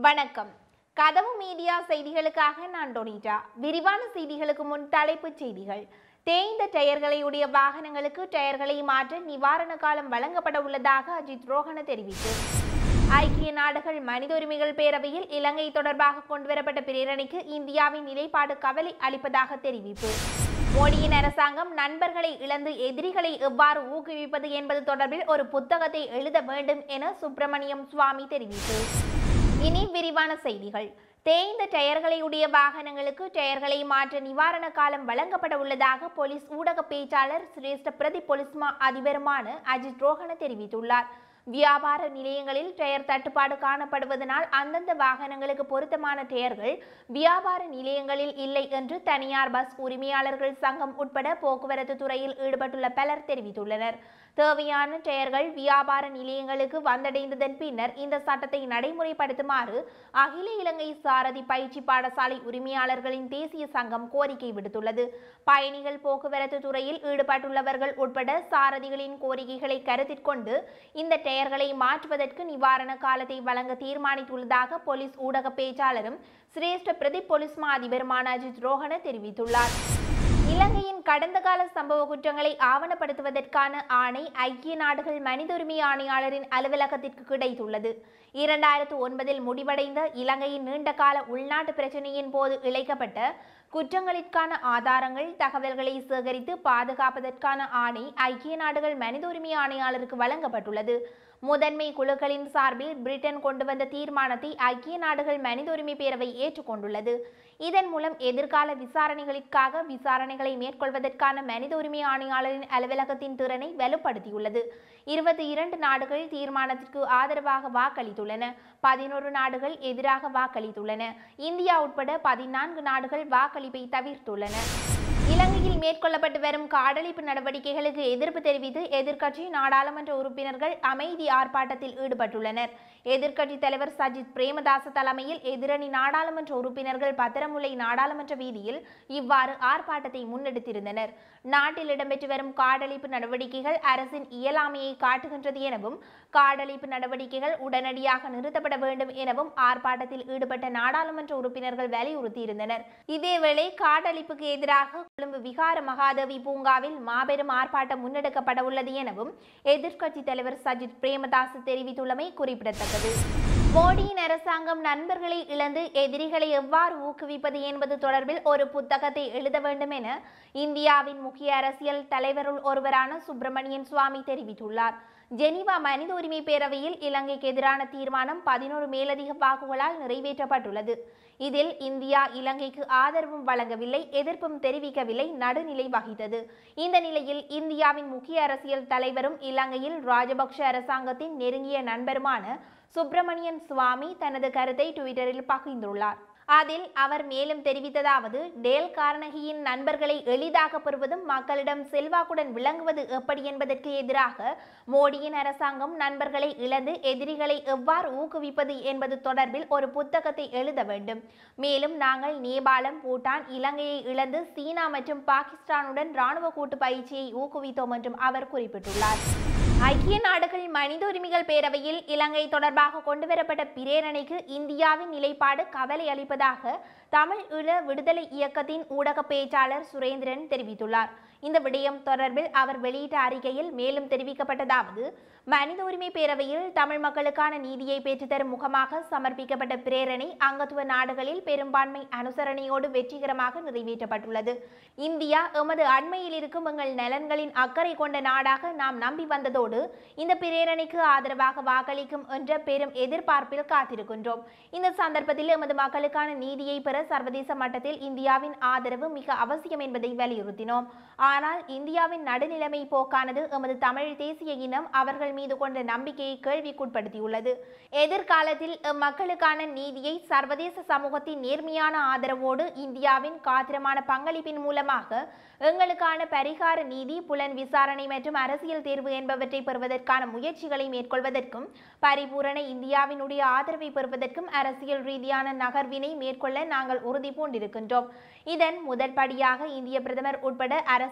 வணக்கம் கதவு மீடியா செய்திகளுக்காக நான் டொனிட்டா விரிவான செய்திகளுக்கு முன் தலைப்புச் செய்திகள் தேய்ந்த டயர்களை உடைய வாகனங்களுக்கு டயர்களை மாற்ற நிவாரண காலம் வழங்கப்பட உள்ளதாக அஜித் ரோஹன தெரிவித்து ஐக்கிய நாடுகள் மனித உரிமைகள் பேரவையில் இலங்கை தொடர்பாக கொண்டுவரப்பட்ட பிரேரணைக்கு இந்தியாவின் நிலைப்பாடு கவலை அளிப்பதாக தெரிவிப்பு மோடியின் அரசாங்கம் நண்பர்களை இழந்து எதிரிகளை எவ்வாறு ஊக்குவிப்பது என்பது தொடர்பில் ஒரு புத்தகத்தை எழுத வேண்டும் என சுப்பிரமணியம் சுவாமி தெரிவிப்பு இனி விரிவான செய்திகள் தேய்ந்த டயர்களை உடைய வாகனங்களுக்கு டயர்களை மாற்ற நிவாரண காலம் வழங்கப்பட உள்ளதாக போலீஸ் ஊடக பேச்சாளர் சிரேஷ்ட பிரதி போலீஸ் மா அதிபருமான அஜித் ரோஹன தெரிவித்துள்ளார் வியாபார நிலையங்களில் டயர் தட்டுப்பாடு காணப்படுவதனால் அந்தந்த வாகனங்களுக்கு பொருத்தமான டயர்கள் வியாபார நிலையங்களில் இல்லை என்று தனியார் பஸ் உரிமையாளர்கள் சங்கம் உட்பட போக்குவரத்து துறையில் ஈடுபட்டுள்ள பலர் தெரிவித்துள்ளனர் தேவையான டயர்கள் வியாபார நிலையங்களுக்கு வந்தடைந்ததன் பின்னர் இந்த சட்டத்தை நடைமுறைப்படுத்துமாறு அகில இலங்கை சாரதி பயிற்சி பாடசாலை உரிமையாளர்களின் தேசிய சங்கம் கோரிக்கை விடுத்துள்ளது பயணிகள் போக்குவரத்து துறையில் ஈடுபட்டுள்ளவர்கள் உட்பட சாரதிகளின் கோரிக்கைகளை கருத்தில் கொண்டு இந்த டயர்களை மாற்றுவதற்கு நிவாரண காலத்தை வழங்க தீர்மானித்துள்ளதாக போலீஸ் ஊடக பேச்சாளரும் சிரேஷ்ட பிரதி போலீஸ் மா அதிபருமான அஜித் ரோஹன தெரிவித்துள்ளார் இலங்கையின் கடந்த கால சம்பவ குற்றங்களை ஆவணப்படுத்துவதற்கான ஆணை ஐக்கிய நாடுகள் மனித உரிமை ஆணையாளரின் அலுவலகத்திற்கு கிடைத்துள்ளது இரண்டாயிரத்து ஒன்பதில் முடிவடைந்த இலங்கையின் நீண்டகால உள்நாட்டு பிரச்சனையின் போது இழைக்கப்பட்ட குற்றங்களிற்கான ஆதாரங்கள் தகவல்களை சேகரித்து பாதுகாப்பதற்கான ஆணை ஐக்கிய நாடுகள் மனித உரிமை ஆணையாளருக்கு வழங்கப்பட்டுள்ளது முதன்மை குழுக்களின் சார்பில் பிரிட்டன் கொண்டு வந்த தீர்மானத்தை ஐக்கிய நாடுகள் மனித உரிமை பேரவை ஏற்றுக்கொண்டுள்ளது இதன் மூலம் எதிர்கால விசாரணைகளுக்காக விசாரணைகளை மேற்கொள்வதற்கான மனித உரிமை ஆணையாளரின் அலுவலகத்தின் திறனை வலுப்படுத்தியுள்ளது இருபத்தி இரண்டு நாடுகள் தீர்மானத்திற்கு ஆதரவாக வாக்களித்துள்ளன பதினோரு நாடுகள் எதிராக வாக்களித்துள்ளன இந்தியா உட்பட பதினான்கு நாடுகள் வாக்களிப்பை தவிர்த்துள்ளன இலங்கையில் மேற்கொள்ளப்பட்டு வரும் காடழிப்பு நடவடிக்கைகளுக்கு எதிர்ப்பு தெரிவித்து எதிர்க்கட்சி நாடாளுமன்ற உறுப்பினர்கள் அமைதி ஆர்ப்பாட்டத்தில் ஈடுபட்டுள்ளனர் எதிர்க்கட்சித் தலைவர் சஜித் பிரேமதாச தலைமையில் எதிரணி நாடாளுமன்ற உறுப்பினர்கள் பத்திரமுல்லை நாடாளுமன்ற வீதியில் இவ்வாறு ஆர்ப்பாட்டத்தை முன்னெடுத்திருந்தனர் நாட்டில் இடம்பெற்று வரும் காடழிப்பு நடவடிக்கைகள் அரசின் இயலாமையை காட்டுகின்றது எனவும் காடழிப்பு நடவடிக்கைகள் உடனடியாக நிறுத்தப்பட வேண்டும் எனவும் ஆர்ப்பாட்டத்தில் ஈடுபட்ட நாடாளுமன்ற உறுப்பினர்கள் வலியுறுத்தியிருந்தனர் இதேவேளை காடழிப்புக்கு எதிராக கொழும்பு விகார மகாதேவி பூங்காவில் மாபெரும் ஆர்ப்பாட்டம் முன்னெடுக்கப்பட உள்ளது எனவும் எதிர்க்கட்சித் தலைவர் சஜித் பிரேமதாஸ் தெரிவித்துள்ளமை குறிப்பிடத்தக்கது மோடியின் அரசாங்கம் நண்பர்களை இழந்து எதிரிகளை எவ்வாறு ஊக்குவிப்பது என்பது தொடர்பில் ஒரு புத்தகத்தை எழுத வேண்டும் என இந்தியாவின் முக்கிய அரசியல் தலைவருள் ஒருவரான சுப்பிரமணியன் சுவாமி தெரிவித்துள்ளார் ஜெனீவா மனித உரிமை பேரவையில் இலங்கைக்கு எதிரான தீர்மானம் பதினோரு மேலதிக வாக்குகளால் நிறைவேற்றப்பட்டுள்ளது இதில் இந்தியா இலங்கைக்கு ஆதரவும் வழங்கவில்லை எதிர்ப்பும் தெரிவிக்கவில்லை நடுநிலை வகித்தது இந்த நிலையில் இந்தியாவின் முக்கிய அரசியல் தலைவரும் இலங்கையில் ராஜபக்ஷ அரசாங்கத்தின் நெருங்கிய நண்பருமான சுப்பிரமணியன் சுவாமி தனது கருத்தை டுவிட்டரில் பகிர்ந்துள்ளார் அதில் அவர் மேலும் தெரிவித்ததாவது டேல் கார்னகியின் நண்பர்களை எளிதாக பெறுவதும் மக்களிடம் செல்வாக்குடன் விளங்குவது எப்படி என்பதற்கு எதிராக மோடியின் அரசாங்கம் நண்பர்களை இழந்து எதிரிகளை எவ்வாறு ஊக்குவிப்பது என்பது தொடர்பில் ஒரு புத்தகத்தை எழுத வேண்டும் மேலும் நாங்கள் நேபாளம் பூட்டான் இலங்கையை இழந்து சீனா மற்றும் பாகிஸ்தானுடன் ராணுவ கூட்டு பயிற்சியை ஊக்குவித்தோம் என்றும் அவர் குறிப்பிட்டுள்ளார் ஐக்கிய நாடுகள் மனித உரிமைகள் பேரவையில் இலங்கை தொடர்பாக கொண்டுவரப்பட்ட பிரேரணைக்கு இந்தியாவின் நிலைப்பாடு கவலை அளிப்பதாக தமிழ் ஈழ விடுதலை இயக்கத்தின் ஊடக பேச்சாளர் சுரேந்திரன் தெரிவித்துள்ளார் இந்த விடயம் தொடர்பில் அவர் வெளியிட்ட அறிக்கையில் மேலும் தெரிவிக்கப்பட்டதாவது மனித உரிமை பேரவையில் தமிழ் மக்களுக்கான நீதியை பெற்றுத்தரும் முகமாக சமர்ப்பிக்கப்பட்ட பிரேரணை அங்கத்துவ நாடுகளில் பெரும்பான்மை அனுசரணையோடு வெற்றிகரமாக நிறைவேற்றப்பட்டுள்ளது இந்தியா எமது அண்மையில் இருக்கும் எங்கள் நலன்களின் அக்கறை கொண்ட நாடாக நாம் நம்பி வந்ததோடு இந்த பிரேரணைக்கு ஆதரவாக வாக்களிக்கும் என்ற பெரும் எதிர்பார்ப்பில் காத்திருக்கின்றோம் இந்த சந்தர்ப்பத்தில் எமது மக்களுக்கான நீதியை பெற சர்வதேச மட்டத்தில் இந்தியாவின் ஆதரவு மிக அவசியம் என்பதை வலியுறுத்தினோம் ஆனால் இந்தியாவின் நடுநிலைமை போக்கானது எமது தமிழ் தேசிய இனம் அவர்கள் மீது கொண்ட நம்பிக்கையை கேள்விக்குட்படுத்தியுள்ளது எதிர்காலத்தில் மக்களுக்கான நீதியை சர்வதேச சமூகத்தின் நேர்மையான ஆதரவோடு இந்தியாவின் காத்திரமான பங்களிப்பின் மூலமாக எங்களுக்கான பரிகார நீதி புலன் விசாரணை மற்றும் அரசியல் தீர்வு என்பவற்றை பெறுவதற்கான முயற்சிகளை மேற்கொள்வதற்கும் பரிபூரண இந்தியாவினுடைய ஆதரவை பெறுவதற்கும் அரசியல் ரீதியான நகர்வினை மேற்கொள்ள நாங்கள் உறுதி பூண்டிருக்கின்றோம் இதன் முதல் படியாக இந்திய பிரதமர் உட்பட அரச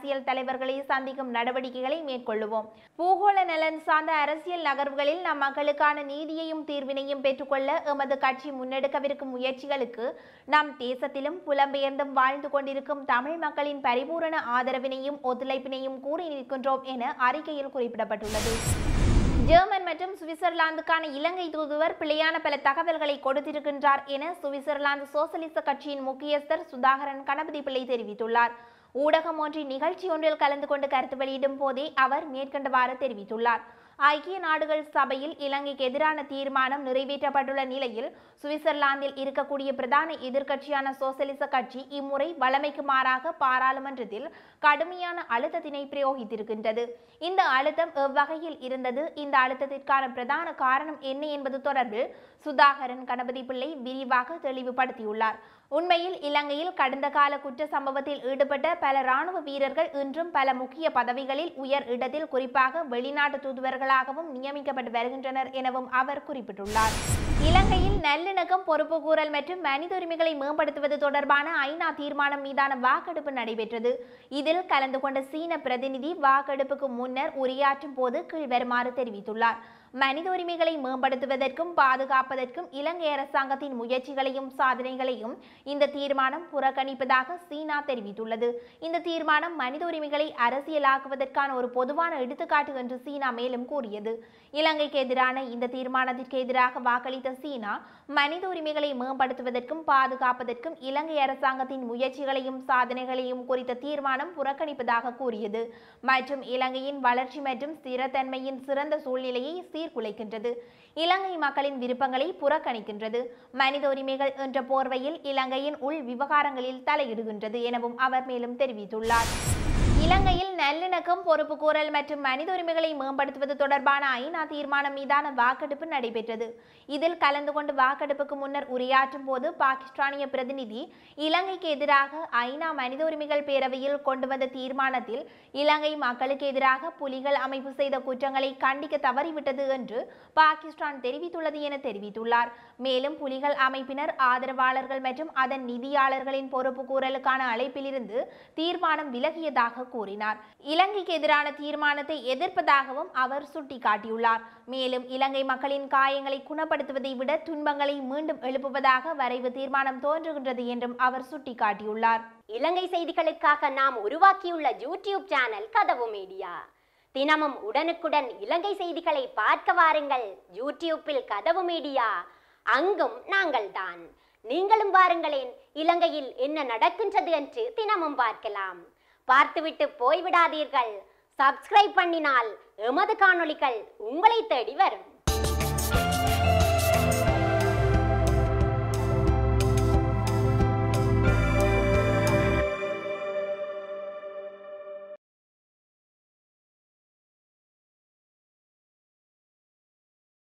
அரசியல் தலைவர்களை சந்திக்கும் நடவடிக்கைகளை மேற்கொள்ளுவோம் பூகோள நலன் சார்ந்த அரசியல் நகர்வுகளில் நம் மக்களுக்கான நீதியையும் தீர்வினையும் பெற்றுக்கொள்ள எமது கட்சி முன்னெடுக்கவிருக்கும் முயற்சிகளுக்கு நம் தேசத்திலும் புலம்பெயர்ந்தும் வாழ்ந்து கொண்டிருக்கும் தமிழ் மக்களின் பரிபூரண ஆதரவினையும் ஒத்துழைப்பினையும் கூறி நிற்கின்றோம் என அறிக்கையில் குறிப்பிடப்பட்டுள்ளது ஜெர்மன் மற்றும் சுவிட்சர்லாந்துக்கான இலங்கை தூதுவர் பிழையான பல தகவல்களை கொடுத்திருக்கின்றார் என சுவிட்சர்லாந்து சோசலிச கட்சியின் முக்கியஸ்தர் சுதாகரன் கணபதி பிள்ளை தெரிவித்துள்ளார் ஊடகம் ஒன்றின் நிகழ்ச்சி ஒன்றில் கலந்து கொண்டு கருத்து வெளியிடும் போதே அவர் மேற்கண்டவாறு தெரிவித்துள்ளார் ஐக்கிய நாடுகள் சபையில் இலங்கைக்கு எதிரான தீர்மானம் நிறைவேற்றப்பட்டுள்ள நிலையில் சுவிட்சர்லாந்தில் இருக்கக்கூடிய பிரதான எதிர்க்கட்சியான சோசலிச கட்சி இம்முறை வழமைக்கு மாறாக பாராளுமன்றத்தில் கடுமையான அழுத்தத்தினை பிரயோகித்திருக்கின்றது இந்த அழுத்தம் எவ்வகையில் இருந்தது இந்த அழுத்தத்திற்கான பிரதான காரணம் என்ன என்பது தொடர்பில் சுதாகரன் கணபதி பிள்ளை விரிவாக தெளிவுபடுத்தியுள்ளார் உண்மையில் இலங்கையில் கடந்த கால குற்ற சம்பவத்தில் ஈடுபட்ட பல ராணுவ வீரர்கள் இன்றும் பல முக்கிய பதவிகளில் உயர் இடத்தில் குறிப்பாக வெளிநாட்டு தூதுவர்களாகவும் நியமிக்கப்பட்டு வருகின்றனர் எனவும் அவர் குறிப்பிட்டுள்ளார் இலங்கையில் நல்லிணக்கம் பொறுப்புக்கூறல் மற்றும் மனித உரிமைகளை மேம்படுத்துவது தொடர்பான ஐநா தீர்மானம் மீதான வாக்கெடுப்பு நடைபெற்றது இதில் கலந்து கொண்ட சீன பிரதிநிதி வாக்கெடுப்புக்கு முன்னர் உரையாற்றும் போது கீழ்வருமாறு தெரிவித்துள்ளார் மனித உரிமைகளை மேம்படுத்துவதற்கும் பாதுகாப்பதற்கும் இலங்கை அரசாங்கத்தின் முயற்சிகளையும் சாதனைகளையும் இந்த தீர்மானம் புறக்கணிப்பதாக சீனா தெரிவித்துள்ளது இந்த தீர்மானம் மனித உரிமைகளை அரசியலாக்குவதற்கான ஒரு பொதுவான எடுத்துக்காட்டு என்று சீனா மேலும் கூறியது இலங்கைக்கு எதிரான இந்த தீர்மானத்திற்கு எதிராக வாக்களித்த சீனா மனித உரிமைகளை மேம்படுத்துவதற்கும் பாதுகாப்பதற்கும் இலங்கை அரசாங்கத்தின் முயற்சிகளையும் சாதனைகளையும் குறித்த தீர்மானம் புறக்கணிப்பதாக கூறியது மற்றும் இலங்கையின் வளர்ச்சி மற்றும் ஸ்திரத்தன்மையின் சிறந்த சூழ்நிலையை சீர்குலைக்கின்றது இலங்கை மக்களின் விருப்பங்களை புறக்கணிக்கின்றது மனித உரிமைகள் என்ற போர்வையில் இலங்கையின் உள் விவகாரங்களில் தலையிடுகின்றது எனவும் அவர் மேலும் தெரிவித்துள்ளார் இலங்கையில் நல்லிணக்கம் பொறுப்புக்கூறல் மற்றும் மனித உரிமைகளை மேம்படுத்துவது தொடர்பான ஐநா தீர்மானம் மீதான வாக்கெடுப்பு நடைபெற்றது இதில் கலந்து கொண்டு வாக்கெடுப்புக்கு முன்னர் உரையாற்றும் போது பாகிஸ்தானிய பிரதிநிதி இலங்கைக்கு எதிராக ஐநா மனித உரிமைகள் பேரவையில் கொண்டு வந்த தீர்மானத்தில் இலங்கை மக்களுக்கு எதிராக புலிகள் அமைப்பு செய்த குற்றங்களை கண்டிக்க தவறிவிட்டது என்று பாகிஸ்தான் தெரிவித்துள்ளது என தெரிவித்துள்ளார் மேலும் புலிகள் அமைப்பினர் ஆதரவாளர்கள் மற்றும் அதன் நிதியாளர்களின் பொறுப்புக்கூறலுக்கான அழைப்பிலிருந்து தீர்மானம் விலகியதாக கூறினார் இலங்கைக்கு எதிரான தீர்மானத்தை எதிர்ப்பதாகவும் அவர் சுட்டிக்காட்டியுள்ளார் மேலும் இலங்கை மக்களின் காயங்களை குணப்படுத்துவதை விட துன்பங்களை மீண்டும் எழுப்புவதாக வரைவு தீர்மானம் தோன்றுகின்றது என்றும் அவர் சுட்டிக்காட்டியுள்ளார் இலங்கை செய்திகளுக்காக நாம் உருவாக்கியுள்ள யூடியூப் சேனல் கதவு மீடியா தினமும் உடனுக்குடன் இலங்கை செய்திகளை பார்க்க வாருங்கள் யூடியூப்பில் கதவு மீடியா அங்கும் நாங்கள் தான் நீங்களும் வாருங்களேன் இலங்கையில் என்ன நடக்கின்றது என்று தினமும் பார்க்கலாம் பார்த்துவிட்டு போய்விடாதீர்கள் சப்ஸ்கிரைப் பண்ணினால் எமது காணொளிகள் உங்களை தேடி வரும்